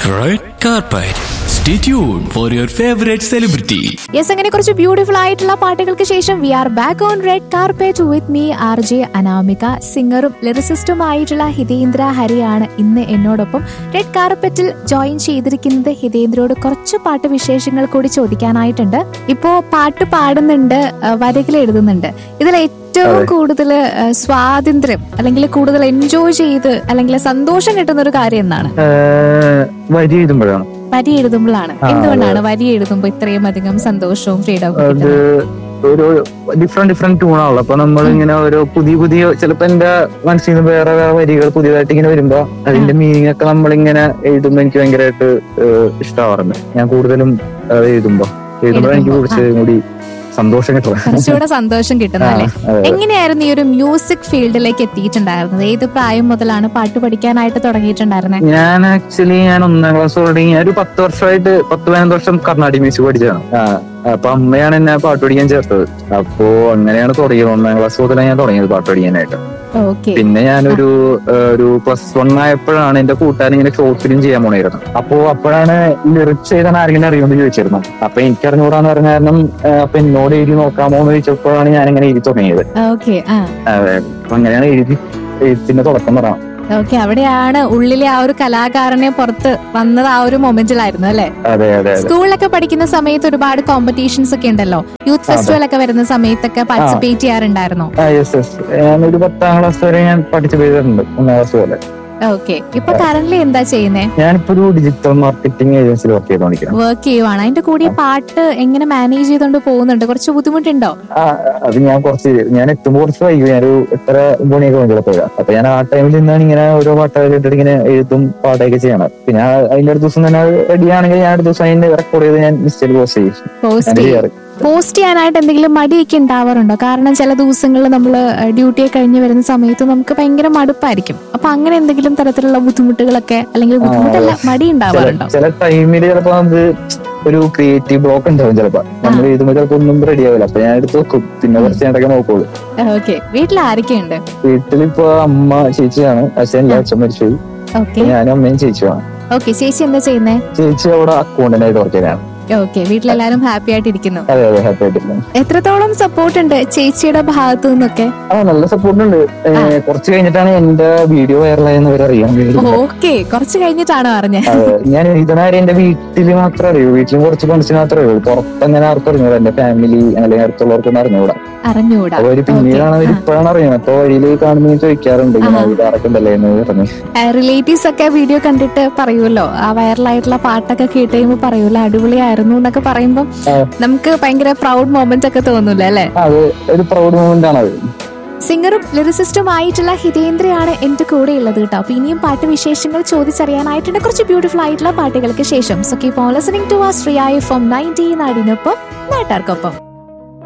Red carpet. Stay tuned for your favorite celebrity. Yes അങ്ങനെ കുറച്ച് beautiful ആയിട്ടുള്ള പാട്ടുകൾക്ക് ശേഷം we are back on red carpet with me R J Anamika സിംഗറും ലിറിസിസ്റ്റുമായിട്ടുള്ള ഹിതേന്ദ്ര ഹരിയാണ് ഇന്ന് എന്നോടൊപ്പം റെഡ് കാർപ്പറ്റിൽ ജോയിൻ ചെയ്തിരിക്കുന്നത് ഹിതേന്ദ്രയോട് കുറച്ച് പാട്ട് വിശേഷങ്ങൾ കൂടി ചോദിക്കാനായിട്ടുണ്ട് ഇപ്പോ പാട്ട് പാടുന്നുണ്ട് വരികൾ എഴുതുന്നുണ്ട് ഇതിൽ ഏറ്റവും കൂടുതൽ സ്വാതന്ത്ര്യം അല്ലെങ്കിൽ കൂടുതൽ എൻജോയ് ചെയ്ത് അല്ലെങ്കിൽ സന്തോഷം കിട്ടുന്ന ഒരു കാര്യം എന്താണ് ഏഹ് വരി എഴുതുമ്പോഴാണ് വരി എഴുതുമ്പോഴാണ് എന്തുകൊണ്ടാണ് വരി എഴുതുമ്പോൾ ഇത്രയും അധികം സന്തോഷവും ഫ്രീഡവും അത് കിട്ടുന്നത് ഒരു ഡിഫറെന്റ് ഡിഫറെന്റ് ട്യൂണാണല്ലോ അപ്പൊ നമ്മൾ ഇങ്ങനെ ഓരോ പുതിയ പുതിയ ചിലപ്പോ എന്റെ മനസ്സിൽ നിന്ന് വേറെ വേറെ വരികൾ പുതിയതായിട്ട് ഇങ്ങനെ വരുമ്പോ അതിന്റെ മീനിങ് ഒക്കെ നമ്മളിങ്ങനെ എഴുതുമ്പോ എനിക്ക് ഭയങ്കരമായിട്ട് ഇഷ്ടമാവാറുണ്ട് ഞാൻ കൂടുതലും അത് എഴുതുമ്പോ എഴുതുമ്പോ എനിക്ക് എഴുതുമ്പോ, കുറച്ച് കൂടി സന്തോഷം കിട്ടുന്നത് കുറച്ചുകൂടെ സന്തോഷം കിട്ടുന്നത് അല്ലേ അതെ. എങ്ങനെയായിരുന്നു ഈ ഒരു മ്യൂസിക് ഫീൽഡിലേക്ക് എത്തിയിട്ടുണ്ടായിരുന്നത് ഏത് പ്രായം മുതലാണ് പാട്ട് പഠിക്കാനായിട്ട് തുടങ്ങിയിട്ടുണ്ടായിരുന്നത് ഞാൻ ആക്ച്വലി ഞാൻ ഒന്നാം ക്ലാസ് തുടങ്ങി ഞാൻ ഒരു പത്ത് വർഷമായിട്ട് പത്ത് പതിനൊന്ന് വർഷം കർണാടിക് മ്യൂസിക് പഠിച്ചതാണ് ആ, അപ്പൊ അമ്മയാണ് എന്നെ പാട്ട് പഠിക്കാൻ ചേർത്തത് അപ്പോ അങ്ങനെയാണ് തുടങ്ങിയത് ഒന്നാം ക്ലാസ് മുതലാണ് ഞാൻ തുടങ്ങിയത് പാട്ട് പഠിക്കാനായിട്ട് ഓക്കെ പിന്നെ ഞാനൊരു ഏഹ്, ഒരു പ്ലസ് വൺ ആയപ്പോഴാണ് എന്റെ കൂട്ടുകാരൻ ഇങ്ങനെ ഷോർട്ട് ഫിലിം ചെയ്യാൻ പോണായിരുന്നു അപ്പോ അപ്പോഴാണ് ലിറിക്സ് എഴുതാൻ ആരെങ്കിലും അറിയുമെന്ന് ചോദിച്ചിരുന്നു അപ്പൊ എനിക്ക് അറിഞ്ഞുകൂടാന്ന് പറഞ്ഞ കാരണം ഏഹ്, അപ്പൊ എന്നോട് എഴുതി നോക്കാമോ എന്ന് ചോദിച്ചപ്പോഴാണ് ഞാൻ ഇങ്ങനെ എഴുതി തുടങ്ങിയത് ഓക്കെ ആ അതെ അപ്പൊ അങ്ങനെയാണ് എഴുതി എഴുത്തിന്റെ തുടക്കം പറയാം ഓക്കെ അവിടെയാണ് ഉള്ളിലെ ആ ഒരു കലാകാരനെ പുറത്ത് വന്നത് ആ ഒരു മൊമെന്റിലായിരുന്നു അല്ലെ അതെ അതെ അതെ സ്കൂളിലൊക്കെ പഠിക്കുന്ന സമയത്ത് ഒരുപാട് കോമ്പറ്റീഷൻസ് ഒക്കെ ഉണ്ടല്ലോ യൂത്ത് ഫെസ്റ്റിവൽ ഒക്കെ വരുന്ന സമയത്തൊക്കെ പാർട്ടിസിപ്പേറ്റ് ചെയ്യാറുണ്ടായിരുന്നോ ആ യെസ് യെസ് ഞാനൊരു പത്താം ക്ലാസ് വരെ ഞാൻ പാർട്ടിസിപ്പേറ്റ് ചെയ്തിട്ടുണ്ട് ഒന്നാം ക്ലാസ് പോലെ ഓക്കെ ഇപ്പൊ കറന്റ് എന്താ ചെയ്യുന്നേ ഞാനിപ്പോ ഒരു ഡിജിറ്റൽ മാർക്കറ്റിംഗ് ഏജൻസിയിൽ വർക്ക് ചെയ്തോണ്ടിരിക്കണം വർക്ക് ചെയ്യുവാണ് അതിന്റെ കൂടെ ഈ പാട്ട് എങ്ങനെ മാനേജ് ചെയ്തോണ്ട് പോകുന്നുണ്ട് കുറച്ച് ബുദ്ധിമുട്ടുണ്ടോ ആ അത് ഞാൻ കുറച്ച് ഞാൻ എത്തുമ്പോൾ കുറച്ച് വൈകി ഞാനൊരു എത്ര മണിയൊക്കെ വേണ്ടി ചിലപ്പോൾ അപ്പൊ ഞാൻ ആ ടൈമിൽ നിന്നാണ് ഇങ്ങനെ ഓരോ പാട്ടൊക്കെ കേട്ടിട്ട് ഇങ്ങനെ എഴുതും പാട്ടൊക്കെ ചെയ്യണം പിന്നെ ആ അതിന്റെ അടുത്ത ദിവസം തന്നെ റെഡി ആണെങ്കിൽ ഞാൻ അടുത്ത ദിവസം അതിന്റെ റെക്കോർഡ് ചെയ്ത് ഞാൻ ഇൻസ്റ്റയിൽ പോസ്റ്റ് ചെയ്യും പോസ്റ്റ് അങ്ങനെ ചെയ്യും ചെയ്യാറ് പോസ്റ്റ് ചെയ്യാനായിട്ട് എന്തെങ്കിലും മടിയൊക്കെ ഉണ്ടാവാറുണ്ടോ കാരണം ചില ദിവസങ്ങളിൽ നമ്മൾ ഡ്യൂട്ടിയൊക്കെ കഴിഞ്ഞ് വരുന്ന സമയത്ത് നമുക്ക് ഭയങ്കര മടുപ്പായിരിക്കും അപ്പൊ അങ്ങനെ എന്തെങ്കിലും തരത്തിലുള്ള ബുദ്ധിമുട്ടുകളൊക്കെ അല്ലെങ്കിൽ ബുദ്ധിമുട്ടല്ല മടി ഉണ്ടാവാറുണ്ടോ ചില ടൈമിൽ ചിലപ്പോ നമുക്ക് ഒരു ക്രിയേറ്റീവ് ബ്ലോക്ക് ഉണ്ടാവും ചിലപ്പോ നമ്മൾ എഴുതുമ്പോൾ ചിലപ്പോ ഒന്നും റെഡി ആവില്ല അപ്പൊ ഞാൻ എടുത്ത് വെക്കും പിന്നെ കുറച്ച് നേരമൊക്കെ നോക്കുള്ളൂ ഓക്കെ വീട്ടിൽ ആരൊക്കെയുണ്ട് വീട്ടിലിപ്പോ അമ്മ ചേച്ചിയാണ് അച്ഛൻ അച്ഛൻ മരിച്ചു ഓക്കെ ഞാനും അമ്മയും ചേച്ചിയുമാണ് ഓക്കെ ചേച്ചി എന്താ ചെയ്യുന്നേ ചേച്ചി അവിടെ അക്കൗണ്ടന്റായിട്ട് വർക്ക് ചെയ്യാണ് ഓക്കെ വീട്ടിലെല്ലാരും ഹാപ്പി ആയിട്ടിരിക്കുന്നു അതെ അതെ ഹാപ്പി ആയിട്ടില്ല എത്രത്തോളം സപ്പോർട്ട് ഉണ്ട് ചേച്ചിയുടെ ഭാഗത്തു നിന്നൊക്കെ ആ നല്ല സപ്പോർട്ട് ഉണ്ട് ഏ, കുറച്ച് കഴിഞ്ഞിട്ടാണ് എന്റെ വീഡിയോ വൈറലായെന്ന് ഇവർ അറിയാൻ ഓക്കെ കുറച്ച് കഴിഞ്ഞിട്ടാണോ അറിഞ്ഞത് അതെ ഞാൻ ഇതിനാരും എന്റെ വീട്ടിൽ മാത്രമേ അറിയൂ വീട്ടിലും കുറച്ച് ഫ്രണ്ട്സിന് മാത്രമേ അറിയൂ പുറത്തങ്ങനെ ആർക്കും അറിഞ്ഞൂടാ എന്റെ ഫാമിലി അല്ലെങ്കിൽ അടുത്തുള്ളവർക്കൊന്നും അറിഞ്ഞൂടാ അറിഞ്ഞൂടാ അപ്പൊ അവര് പിന്നീടാണ് അവർ ഇപ്പോഴാണ് അറിയുന്നത് അപ്പൊ വഴിയിൽ കാണുമ്പോൾ ചോദിക്കാറുണ്ട് ഇങ്ങനെ വീടാറൊക്കെ ഉണ്ടല്ലേ എന്ന് പറഞ്ഞു റിലേറ്റീവ്സ് ഒക്കെ വീഡിയോ കണ്ടിട്ട് പറയുമല്ലോ ആ വൈറലായിട്ടുള്ള പാട്ടൊക്കെ കേട്ട് കഴിയുമ്പോൾ പറയുമല്ലോ അടിപൊളിയായിരുന്നു എന്നൊക്കെ പറയുമ്പോൾ ആ. നമുക്ക് ഭയങ്കര പ്രൗഡ് മൊമെന്റ് ഒക്കെ തോന്നൂല അല്ലെ അത് ഒരു പ്രൗഡ് മൂമെന്റ് ആണ് അത് സിംഗറും ലിറിസിസ്റ്റും ആയിട്ടുള്ള ഹിതേന്ദ്രയാണ് എന്റെ കൂടെ ഉള്ളത് കേട്ടോ അപ്പൊ ഇനിയും പാട്ട് വിശേഷങ്ങൾ ചോദിച്ചറിയാനായിട്ടുണ്ട് കുറച്ച് ബ്യൂട്ടിഫുൾ ആയിട്ടുള്ള പാട്ടുകൾക്ക് ശേഷം so keep on listening to ആ ശ്രീയായ ഫ്രം നയൻറ്റീൻ നാടിനൊപ്പം നാട്ടാർക്കൊപ്പം